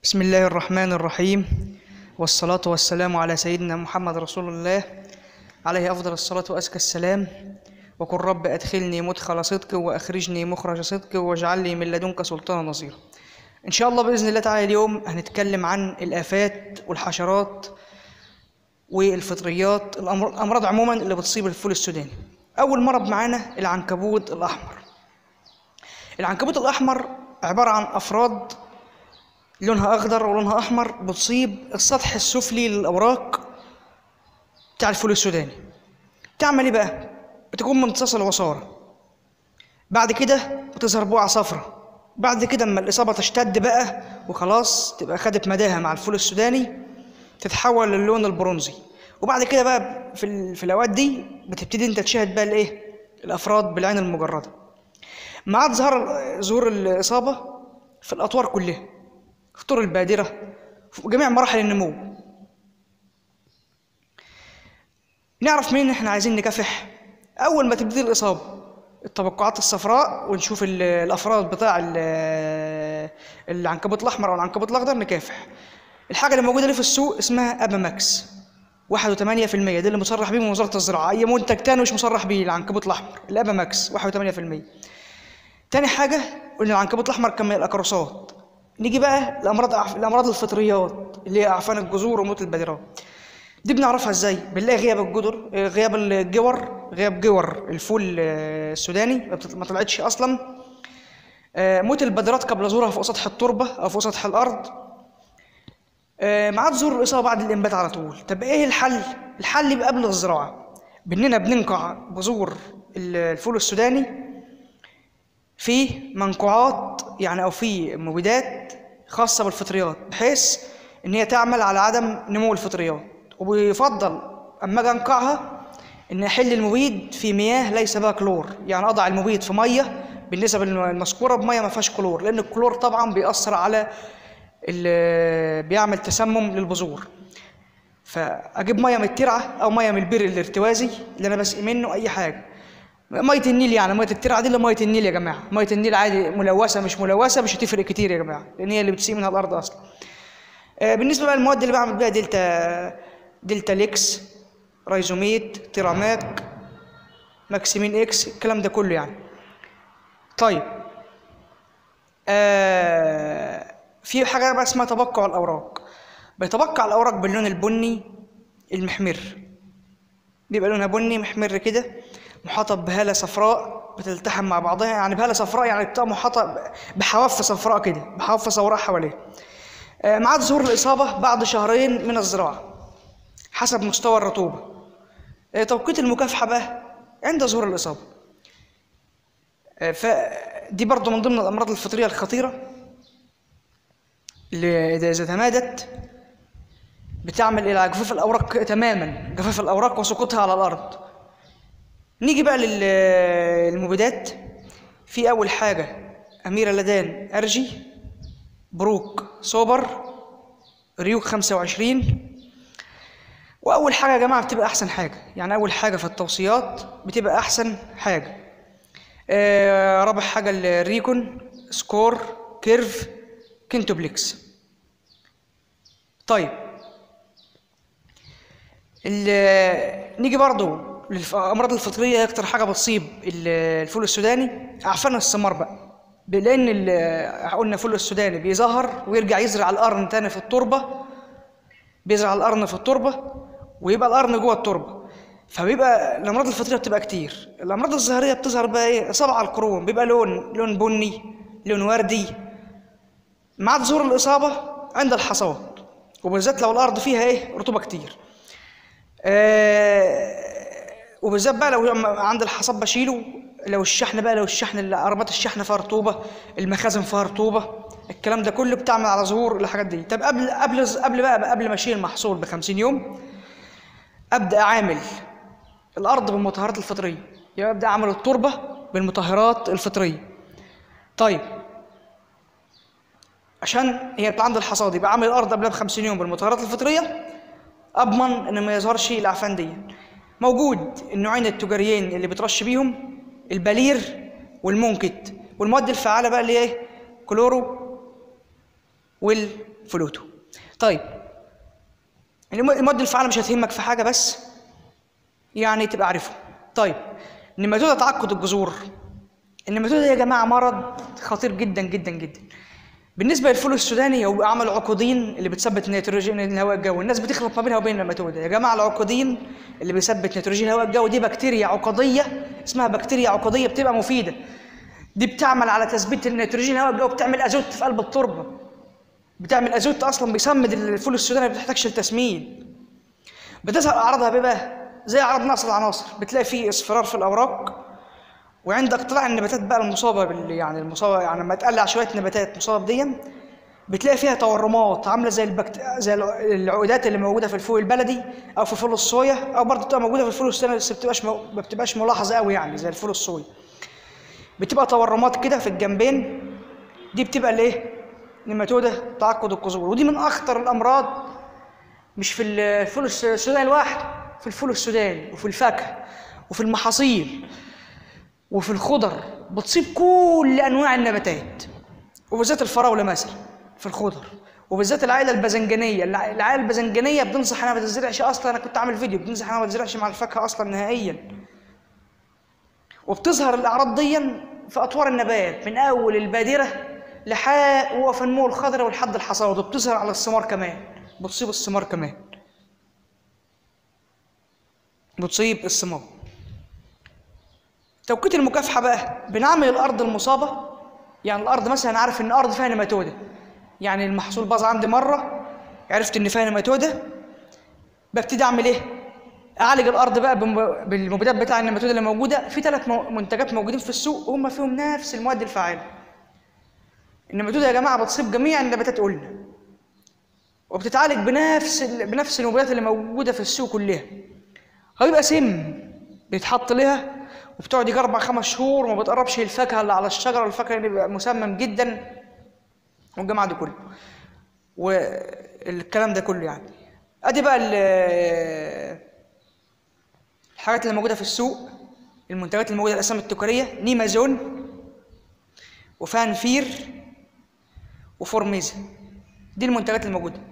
بسم الله الرحمن الرحيم والصلاة والسلام على سيدنا محمد رسول الله عليه أفضل الصلاة وأزكى السلام وقل رب أدخلني مدخل صدق وأخرجني مخرج صدق واجعل لي من لدنك سلطانا نصيرا إن شاء الله بإذن الله تعالى اليوم هنتكلم عن الآفات والحشرات والفطريات الأمر- الأمراض عموما اللي بتصيب الفول السوداني أول مرض معانا العنكبوت الأحمر العنكبوت الأحمر عبارة عن أفراد لونها أخضر ولونها أحمر بتصيب السطح السفلي للأوراق بتاع الفول السوداني تعمل إيه بقى؟ بتكون ممتصة العصارة بعد كده بتظهر بقعة صفرة بعد كده اما الإصابة تشتد بقى وخلاص تبقى خدت مداها مع الفول السوداني تتحول للون البرونزي وبعد كده بقى في, ال... في الأوقات دي بتبتدي أنت تشاهد بقى الإيه؟ الأفراد بالعين المجردة مع ظهر ظهور الإصابة في الأطوار كلها في طور البادرة في جميع مراحل النمو نعرف منين احنا عايزين نكافح أول ما تبتدي الإصابة التبقعات الصفراء ونشوف ال- الأفراد بتاع ال- العنكبوت الأحمر أو العنكبوت الأخضر نكافح الحاجة اللي موجودة دي في السوق اسمها أبا ماكس واحد وثمانية في المية ده اللي مصرح بيه من وزارة الزراعة أي منتج تاني مش مصرح بيه العنكبوت الأحمر الأبا ماكس واحد وثمانية في المية تاني حاجة قلنا العنكبوت الأحمر كان من الأكروسات نيجي بقى لأمراض الأمراض الفطريات اللي هي أعفان الجذور وموت البادرات دي بنعرفها ازاي؟ بنلاقي غياب الجدر آه، غياب الجور غياب جور الفول آه، السوداني ما بتط- ما طلعتش اصلا آه، موت البادرات قبل ظهورها فوق سطح التربه او فوق سطح الارض آه، ميعاد ظهور الاصابه بعد الانبات على طول طب ايه الحل الحل يبقى قبل الزراعه باننا بننقع بذور ال- الفول السوداني في منقوعات يعني او في مبيدات خاصه بالفطريات بحيث ان هي تعمل على عدم نمو الفطريات وبيفضل اما اجي انقعها ان احل المبيد في مياه ليس بها كلور يعني اضع المبيد في ميه بالنسب المذكوره بميه ما فيهاش كلور لان الكلور طبعا بيأثر على ال- بيعمل تسمم للبذور فاجيب ميه من الترعه او ميه من البير الارتوازي اللي انا بسقي منه اي حاجه ميه النيل يعني ميه الترعه دي اللي ميه النيل يا جماعه ميه النيل عادي ملوثه مش ملوثه مش هتفرق كتير يا جماعه لان هي اللي بتسقي منها الارض اصلا آه، بالنسبه بقى للمواد اللي بعمل بيها دلتا دلتا ليكس رايزوميت تيراماك ماكسيمين اكس الكلام ده كله يعني طيب آه في حاجه بقى اسمها تبقع الاوراق بيتبقع الاوراق باللون البني المحمر بيبقى لونها بني محمر كده محاطة بهالة صفراء بتلتحم مع بعضها يعني بهالة صفراء يعني بتبقى محاطة بحواف صفراء كده بحواف سوراء حواليها آه، ميعاد ظهور الإصابة بعد شهرين من الزراعة حسب مستوى الرطوبة آه، توقيت المكافحة بقى عند ظهور الإصابة آه، فدي برضو من ضمن الأمراض الفطرية الخطيرة اللي إذا إذا تمادت بتعمل إلى جفاف الأوراق تماما جفاف الأوراق وسقوطها على الأرض نيجي بقى للمبيدات في أول حاجة أميرة لدان أرجي بروك سوبر ريوك 25 وأول حاجة يا جماعة بتبقى أحسن حاجة يعني أول حاجة في التوصيات بتبقى أحسن حاجة آه رابع حاجة الريكون سكور كيرف كينتوبليكس طيب ال- نيجي برضو للأمراض الفطرية هي أكتر حاجة بتصيب ال- الفول السوداني أعفان الثمار بقى لأن ال- قلنا الفول السوداني بيظهر ويرجع يزرع القرن تاني في التربة بيزرع القرن في التربة ويبقى القرن جوه التربة فبيبقى الأمراض الفطرية بتبقى كتير الأمراض الظاهرية بتظهر بقى إيه إصابة على القرون بيبقى لون لون بني لون وردي مع ظهور الإصابة عند الحصاد وبالذات لو الأرض فيها إيه رطوبة كتير آه، وبالذات بقى لو عند الحصاد بشيله لو الشحن بقى لو الشحن اللي عربات الشحن فيها رطوبه المخازن فيها رطوبه الكلام ده كله بتعمل على ظهور الحاجات دي طب قبل قبل قبل بقى قبل ما اشيل المحصول ب 50 يوم ابدا اعامل الارض بالمطهرات الفطريه يبقى ابدا اعمل التربه بالمطهرات الفطريه طيب عشان هي بتبقى عند الحصاد يبقى عامل الارض قبلها ب 50 يوم بالمطهرات الفطريه اضمن ان ما يظهرش الاعفان دي موجود النوعين التجاريين اللي بترش بيهم البلير والمونكت والمواد الفعاله بقى اللي هي إيه؟ كلورو وال فلوتو طيب الم- المواد الفعالة مش هتهمك في حاجة بس يعني تبقى عارفه طيب النيماتودا تعقد الجذور النيماتودا يا جماعة مرض خطير جدا جدا جدا بالنسبة للفول السوداني هو عمل عقودين اللي بتثبت نيتروجين الهواء الجوي الناس بتخلط ما بينها وبين النيماتودا يا جماعة العقودين اللي بيثبت نيتروجين الهواء الجوي دي بكتيريا عقدية اسمها بكتيريا عقدية بتبقى مفيدة دي بتعمل على تثبيت النيتروجين الهواء الجوي بتعمل ازوت في قلب التربة بتعمل ازوت اصلا بيسمد الفول السوداني ما بتحتاجش لتسميد بتظهر اعراضها بايه بقى زي اعراض نقص العناصر بتلاقي فيه اصفرار في الاوراق وعند اقتلاع النباتات بقى المصابه بال يعني المصابه يعني لما تقلع شويه نباتات مصابه بدي بتلاقي فيها تورمات عامله زي البكت... زي الع- العقودات اللي موجوده في الفول البلدي او في فول الصويا او برضه بتبقى موجوده في الفول السوداني بس بتبقاش مو... ما بتبقاش ملاحظه قوي يعني زي الفول الصويا بتبقى تورمات كده في الجنبين دي بتبقى الايه نيماتودا تعقد الجذور ودي من اخطر الامراض مش في الفول الس- السوداني لوحده في الفول السوداني وفي الفاكهه وفي المحاصيل وفي الخضر بتصيب كل انواع النباتات وبالذات الفراوله مثلا في الخضر وبالذات العائله الباذنجانيه الع- العائله الباذنجانيه بتنصح انها ما تزرعش اصلا انا كنت عامل فيديو بتنصح انها ما تزرعش مع الفاكهه اصلا نهائيا وبتظهر الاعراض دي في اطوار النبات من اول البادره لحد وفي النمو الخضراء ولحد الحصاد وبتظهر على الثمار كمان بتصيب الثمار كمان بتصيب الثمار توقيت المكافحه بقى بنعمل الارض المصابه يعني الارض مثلا عارف ان الارض فيها نيماتوده يعني المحصول باظ عندي مره عرفت ان فيها نيماتوده ببتدي اعمل ايه اعالج الارض بقى بم- بالمبيدات بتاع النيماتوده اللي موجوده في ثلاث منتجات موجودين في السوق هم فيهم نفس المواد الفعاله النيماتوده يا جماعه بتصيب جميع النباتات قلنا وبتتعالج بنفس ال... بنفس المبيدات اللي موجوده في السوق كلها هيبقى سم بيتحط لها وبتقعد يجي اربع خمس شهور وما بتقربش الفاكهه اللي على الشجره والفاكهه اللي بيبقى مسمم جدا والجماعه دي كله والكلام ده كله يعني ادي بقى ال- الحاجات اللي موجوده في السوق المنتجات اللي موجوده الاسامي التجاريه نيمازون وفانفير وفورميزا دي المنتجات الموجوده